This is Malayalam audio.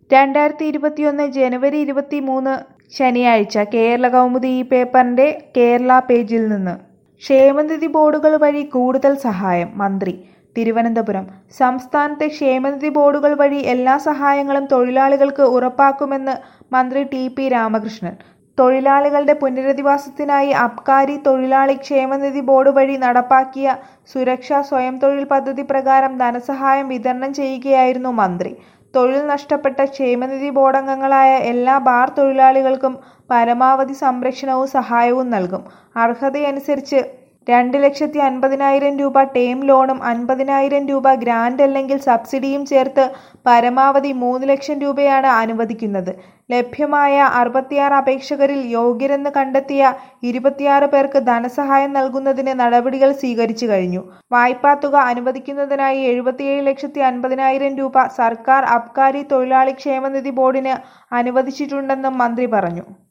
രണ്ടായിരത്തി ഇരുപത്തിയൊന്ന് ജനുവരി ഇരുപത്തിമൂന്ന് ശനിയാഴ്ച കേരള കൗമുദി ഈ പേപ്പറിന്റെ കേരള പേജിൽ നിന്ന് ക്ഷേമനിധി ബോർഡുകൾ വഴി കൂടുതൽ സഹായം മന്ത്രി തിരുവനന്തപുരം സംസ്ഥാനത്തെ ക്ഷേമനിധി ബോർഡുകൾ വഴി എല്ലാ സഹായങ്ങളും തൊഴിലാളികൾക്ക് ഉറപ്പാക്കുമെന്ന് മന്ത്രി ടി പി രാമകൃഷ്ണൻ തൊഴിലാളികളുടെ പുനരധിവാസത്തിനായി അബ്കാരി തൊഴിലാളി ക്ഷേമനിധി ബോർഡ് വഴി നടപ്പാക്കിയ സുരക്ഷാ സ്വയം തൊഴിൽ പദ്ധതി പ്രകാരം ധനസഹായം വിതരണം ചെയ്യുകയായിരുന്നു മന്ത്രി തൊഴിൽ നഷ്ടപ്പെട്ട ക്ഷേമനിധി ബോർഡംഗങ്ങളായ എല്ലാ ബാർ തൊഴിലാളികൾക്കും പരമാവധി സംരക്ഷണവും സഹായവും നൽകും അർഹതയനുസരിച്ച് രണ്ട് ലക്ഷത്തി അൻപതിനായിരം രൂപ ടേം ലോണും അൻപതിനായിരം രൂപ ഗ്രാന്റ് അല്ലെങ്കിൽ സബ്സിഡിയും ചേർത്ത് പരമാവധി മൂന്ന് ലക്ഷം രൂപയാണ് അനുവദിക്കുന്നത് ലഭ്യമായ അറുപത്തിയാറ് അപേക്ഷകരിൽ യോഗ്യരെന്ന് കണ്ടെത്തിയ ഇരുപത്തിയാറ് പേർക്ക് ധനസഹായം നൽകുന്നതിന് നടപടികൾ സ്വീകരിച്ചു കഴിഞ്ഞു വായ്പാ തുക അനുവദിക്കുന്നതിനായി എഴുപത്തിയേഴ് ലക്ഷത്തി അൻപതിനായിരം രൂപ സർക്കാർ അബ്കാരി തൊഴിലാളി ക്ഷേമനിധി ബോർഡിന് അനുവദിച്ചിട്ടുണ്ടെന്നും മന്ത്രി പറഞ്ഞു